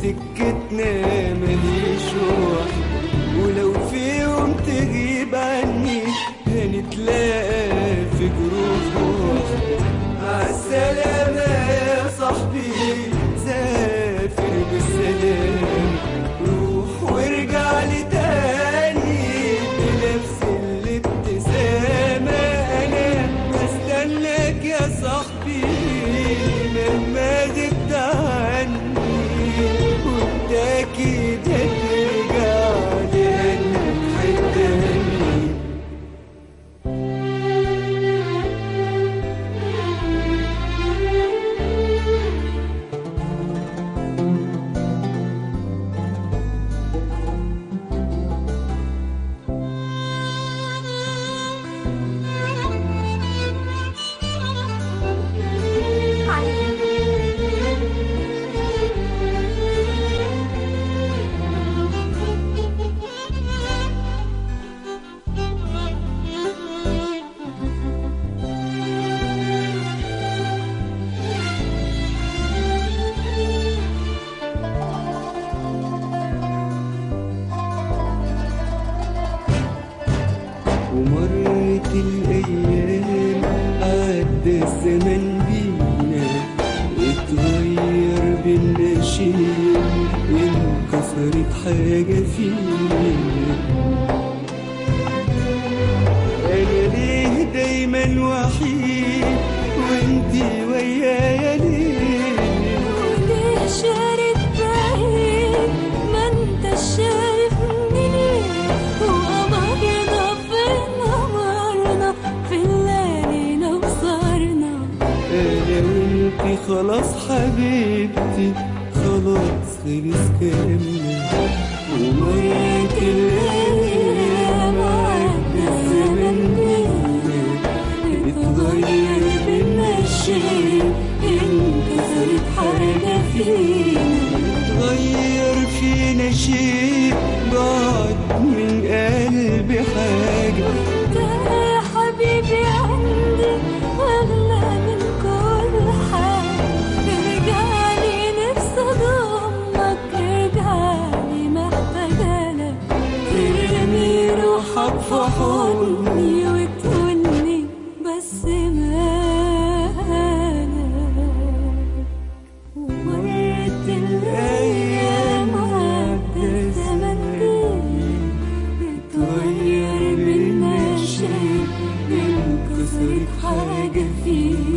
سكتنا ماليش وحدة ولو في يوم تغيب عني هنتلاقى في جروح واحدة عالسلامة يا صاحبي سافر بالسلام روح وارجع لي تاني بنفس الابتسامة أنا بستناك يا صاحبي مهما غبت عني وانت أكيد هترجع لأنك حتاني ومرت الأيام عدى الزمن بينا اتغير بينا شيء انكسرت حاجة فينا أنا ليه دايما وحيد وانتي ويايا ليه وليه شارد بعيد ما انت شايفني ليه وقمرنا فين قمرنا في الليالي وصارنا انا وانتي خلاص حبيبتي خلاص خلص كلامنا ومرت الايام عدى الزمن بينا اتغير بينا شيء انكسرت حاجه فينا اتغير فينا شيء ضاعت من قلبي حاجه انت يا حبيبي عندي اغلى من كل حاجه ارجعلي نفسي اضمك ارجعلي محتاجه لك ترمي روحك في حضني وتقولي بس مالك ومرت الايام عدى الزمن بتغير بينا شيء انكسرت حاجه فينا